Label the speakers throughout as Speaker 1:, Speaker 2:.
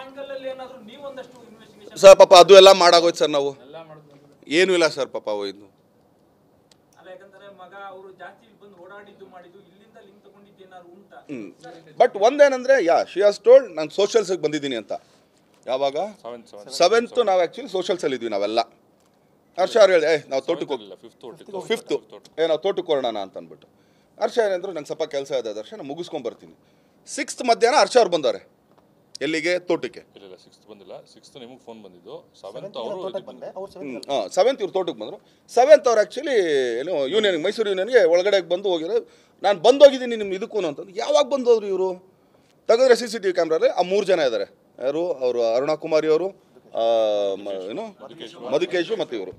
Speaker 1: Angle ಅಲ್ಲಿ ಏನಾದ್ರು ನೀವೊಂದಷ್ಟು investigation
Speaker 2: sir ಪಾಪ ಅದು ಎಲ್ಲ ಮಾಡಾಗೋಯ್ತು ಸರ್ ನಾವು ಏನೂ ಇಲ್ಲ ಸರ್ ಪಾಪ ಹೋಯ್ತು
Speaker 1: ಅಲ್ಲ ಯಾಕಂದ್ರೆ ಮಗ ಅವರು ಜಾಸ್ತಿ ಇಲ್ಲಿ ಬಂದು ಓಡಾಡಿದ್ದು ಮಾಡಿದ್ದು ಇಲ್ಲಿಂದ ಲಿಂಕ್ ತಗೊಂಡಿದ್ದು ಏನಾದ್ರು ಉಂಟಾ
Speaker 2: ಬಟ್ ಒಂದೇನಂದ್ರೆ ಯಾ ಶಿ ಹಾಸ್ ಟೋಲ್ಡ್ ನಾನು ಸೋಷಲ್ಸಿಗೆ ಬಂದಿದ್ದೀನಿ ಅಂತ ಯಾವಾಗ ಸೆವೆಂತ್ ನಾವು ಆ್ಯಕ್ಚುಲಿ ಸೋಷಲ್ಸಲ್ಲಿ ಇದ್ವಿ ನಾವೆಲ್ಲ ಹರ್ಷ ಅವ್ರು ಹೇಳಿ ಏ ನಾವು ತೋಟಕ್ಕೆ ಹೋಗಿ ಫಿಫ್ತು ಏ ನಾವು ತೋಟಕ್ಕೆ ಹೊರಡೋಣ ಅಂತ ಅಂದ್ಬಿಟ್ಟು ಹರ್ಷ ಏನಂದ್ರು ನಂಗೆ ಸ್ವಲ್ಪ ಕೆಲಸ ಇದೆ ದರ್ಶನ ನಾನು ಮುಗಿಸ್ಕೊಂಡ್ ಬರ್ತೀನಿ ಸಿಕ್ಸ್ತ್ ಮಧ್ಯಾಹ್ನ ಹರ್ಷ ಅವ್ರು ಬಂದವ್ರೆ ಎಲ್ಲಿಗೆ ತೋಟಕ್ಕೆ
Speaker 3: ಇಲ್ಲ ಇಲ್ಲ ಸಿಕ್ಸ್ತ್ ಬಂದಿಲ್ಲ ಸಿಕ್ಸ್ತ್ ನಿಮಗೆ ಫೋನ್ ಬಂದಿದ್ದು ಸೆವೆಂತ್ ಅವರು
Speaker 2: ಹಾಂ ಸೆವೆಂತ್ ಇವ್ರು ತೋಟಕ್ಕೆ ಬಂದರು ಸೆವೆಂತ್ ಅವ್ರು ಆ್ಯಕ್ಚುಲಿ ಏನು ಯೂನಿಯನ್ಗೆ ಮೈಸೂರು ಯೂನಿಯನ್ಗೆ ಒಳಗಡೆ ಬಂದು ಹೋಗಿರೋ ನಾನು ಬಂದೋಗಿದ್ದೀನಿ ನಿಮ್ಮ ಇದಕ್ಕೂ ಅಂತಂದು ಯಾವಾಗ ಬಂದೋದ್ರು ಇವರು ತೆಗೆದ್ರೆ ಸಿ ಸಿ ಟಿ ವಿ ಕ್ಯಾಮ್ರಲ್ಲಿ ಆ ಮೂರು ಜನ ಇದ್ದಾರೆ ಯಾರು ಅವರು ಅರುಣಾ ಕುಮಾರಿ ಅವರು ಆ, ಮ- ಏನು ಮಧುಕೇಶು ಮತ್ತು ಇವರು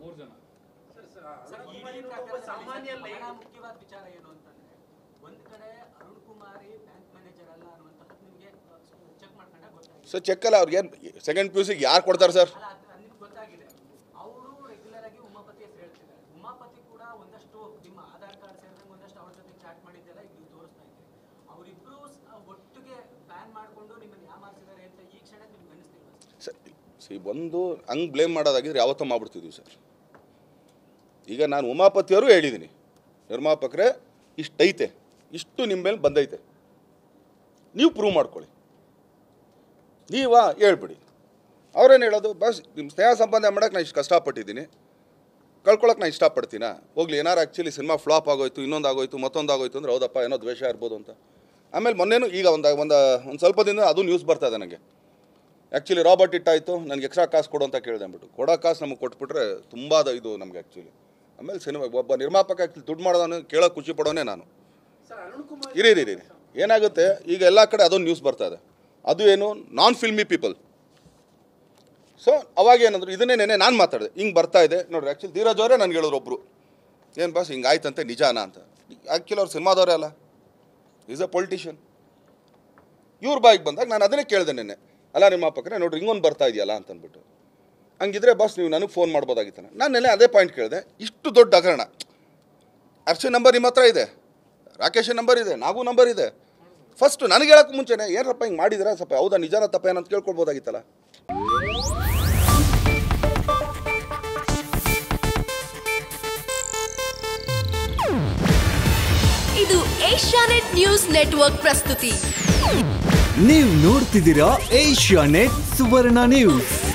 Speaker 4: ಸಾಮಾನ್ಯ ಬಹಳ ಮುಖ್ಯವಾದ ವಿಚಾರ ಏನು ಅಂತಂದ್ರೆ ಒಂದ್ ಕಡೆ ಅರುಣ್ ಕುಮಾರಿ ಬ್ಯಾಂಕ್ ಮ್ಯಾನೇಜರ್ ಅಲ್ಲ ಅನ್ನುವಂಥದ್ದು ನಿಮಗೆ ಚೆಕ್ ಮಾಡ್ಕೊಂಡಾಗ ಗೊತ್ತಾಗಿದೆ
Speaker 2: ಸೊ ಚೆಕ್ಕಲ್ಲ ಅವ್ರಿಗೆ ಏನು ಸೆಕೆಂಡ್ ಪಿ ಯು ಸಿಗೆ ಯಾರು ಕೊಡ್ತಾರೆ ಸರ್
Speaker 4: ಅಲ್ಲ ಅದು ನಿಮ್ಗೆ ಗೊತ್ತಾಗಿದೆ ಅವರು ರೆಗ್ಯುಲರ್ ಆಗಿ ಉಮಾಪತಿ ಹೆಸರು ಹೇಳ್ತಿದ್ದಾರೆ ಉಮಾಪತಿ ಕೂಡ ಒಂದಷ್ಟು ನಿಮ್ಮ ಆಧಾರ್ ಕಾರ್ಡ್ ಸೇರಿದಂಗೆ ಒಂದಷ್ಟು ಅವ್ರ ಜೊತೆ ಚಾಟ್ ಮಾಡಿದ್ದೆಲ್ಲ ಈಗ ನೀವು ತೋರಿಸ್ತಾ ಇದ್ದೀರಿ ಅವರಿಬ್ರು ಒಟ್ಟಿಗೆ ಪ್ಲಾನ್ ಮಾಡಿಕೊಂಡು ನಿಮ್ಮನ್ನು ಯಾಮಾರಿಸಿದ್ದಾರೆ ಅಂತ ಈ ಕ್ಷಣ ನಿಮ್ಗೆ ಅನಿಸ್ತಿಲ್ವಾ ಸರ್?
Speaker 2: ಸಿ ಒಂದು ಹಂಗೆ ಬ್ಲೇಮ್ ಮಾಡೋದಾಗಿದ್ರೆ ಯಾವತ್ತೂ ಮಾಡ್ಬಿಡ್ತಿದ್ವಿ ಸರ್ ಈಗ ನಾನು ಉಮಾಪತಿಯವರು ಹೇಳಿದ್ದೀನಿ ನಿರ್ಮಾಪಕರೇ ಇಷ್ಟೈತೆ ಇಷ್ಟು ನಿಮ್ಮ ಮೇಲೆ ಬಂದೈತೆ ನೀವು ಪ್ರೂವ್ ಮಾಡ್ಕೊಳ್ಳಿ ನೀವಾ ಹೇಳ್ಬಿಡಿ ಅವ್ರೇನು ಹೇಳೋದು ಬಸ್ ನಿಮ್ಮ ಸ್ನೇಹ ಸಂಬಂಧ ಮಾಡೋಕೆ ನಾನು ಇಷ್ಟು ಕಷ್ಟಪಟ್ಟಿದ್ದೀನಿ ಕಳ್ಕೊಳಕ್ಕೆ ನಾನು ಇಷ್ಟಪಡ್ತೀನಾ ಹೋಗ್ಲಿ ಏನಾರು ಆ್ಯಕ್ಚುಲಿ ಸಿನಿಮಾ ಫ್ಲಾಪ್ ಆಗೋಯ್ತು ಇನ್ನೊಂದು ಆಗೋಯ್ತು ಮತ್ತೊಂದು ಆಗೋಯ್ತು ಅಂದ್ರೆ ಹೌದಪ್ಪ ಏನೋ ದ್ವೇಷ ಇರ್ಬೋದು ಅಂತ ಆಮೇಲೆ ಮೊನ್ನೆನೂ ಈಗ ಒಂದು ಒಂದು ಒಂದು ಸ್ವಲ್ಪ ದಿನ ಅದು ನ್ಯೂಸ್ ಬರ್ತಾ ಇದೆ ನನಗೆ ಆ್ಯಕ್ಚುಲಿ ರಾಬರ್ಟ್ ಇಟ್ಟಾಯಿತು ನನಗೆ ಎಕ್ಸ್ಟ್ರಾ ಕಾಸು ಕೊಡು ಅಂತ ಕೇಳಿದೆ ಅಂದ್ಬಿಟ್ಟು ಕೊಡೋ ಕಾಸು ನಮಗೆ ಕೊಟ್ಬಿಟ್ರೆ ತುಂಬ ಅದು ಇದು ನಮಗೆ ಆ್ಯಕ್ಚುಲಿ ಆಮೇಲೆ ಸಿನಿಮಾ ಒಬ್ಬ ನಿರ್ಮಾಪಕ ಆ್ಯಕ್ಚುಲಿ ದುಡ್ಡು ಮಾಡೋದನ್ನು ಕೇಳೋಕೆ ಖುಷಿ ಪಡೋನೇ ನಾನು ಇರಿ ಇರಿ ಇರಿ ಏನಾಗುತ್ತೆ ಈಗ ಎಲ್ಲ ಕಡೆ ಅದೊಂದು ನ್ಯೂಸ್ ಬರ್ತಾ ಇದೆ ಅದು ಏನು ನಾನ್ ಫಿಲ್ಮಿ ಪೀಪಲ್ ಸೊ ಅವಾಗ ಏನಂದ್ರು ಇದನ್ನೇ ನೆನೆ ನಾನು ಮಾತಾಡಿದೆ ಹಿಂಗೆ ಬರ್ತಾ ಇದೆ ನೋಡ್ರಿ ಆ್ಯಕ್ಚುಲಿ ಧೀರಜ್ ಅವರೇ ನನಗೆ ಹೇಳಿದ್ರು ಒಬ್ಬರು ಏನು ಬಾಸ್ ಹಿಂಗೆ ಆಯ್ತಂತೆ ನಿಜಾನ ಅಂತ ಆ್ಯಕ್ಚುಲಿ ಅವ್ರು ಸಿನಿಮಾದವರೇ ಅಲ್ಲ ಈಸ್ ಅ ಪೊಲಿಟಿಷಿಯನ್ ಇವ್ರ ಬಾಯಿಗೆ ಬಂದಾಗ ನಾನು ಅದನ್ನೇ ಕೇಳಿದೆ ನೆನ್ನೆ ಅಲ್ಲ ನಿರ್ಮಾಪಕರೇ ನೋಡ್ರಿ ಹಿಂಗೊಂದು ಬರ್ತಾ ಇದೆಯಲ್ಲ ಅಂತ ಅಂದ್ಬಿಟ್ಟು ಹಂಗಿದ್ರೆ ಬಾಸ್ ನೀವು ನನಗೆ ಫೋನ್ ಮಾಡ್ಬೋದಾಗಿತ್ತು ನಾನು ನೆನ್ನೆ ಅದೇ ಪಾಯಿಂಟ್ ಕೇಳಿದೆ ಇಷ್ಟು ದೊಡ್ಡ ಹಗರಣ ಅರ್ಷಿ ನಂಬರ್ ನಿಮ್ಮ ಹತ್ರ ಇದೆ ರಾಕೇಶ್ ನಂಬರ್ ಇದೆ ನಾಗೂ ನಂಬರ್ ಇದೆ ಫಸ್ಟ್ ನನಗೆ ಹೇಳೋಕ್ಕೆ ಮುಂಚೆನೆ ಏನಪ್ಪ ಹಿಂಗೆ ಮಾಡಿದ್ರೆ ಸ್ವಲ್ಪ ಹೌದಾ ನಿಜಾನ ತಪ್ಪ ಏನಂತ ಕೇಳ್ಕೊಳ್ಬೋದಾಗಿತ್ತಲ್ಲ
Speaker 5: ಇದು ಏಷ್ಯಾನೆಟ್ ನ್ಯೂಸ್ ನೆಟ್ವರ್ಕ್ ಪ್ರಸ್ತುತಿ
Speaker 6: ನೀವು ನೋಡ್ತಿದ್ದೀರಾ ಏಷ್ಯಾ ನೆಟ್ ಸುವರ್ಣ ನ್ಯೂಸ್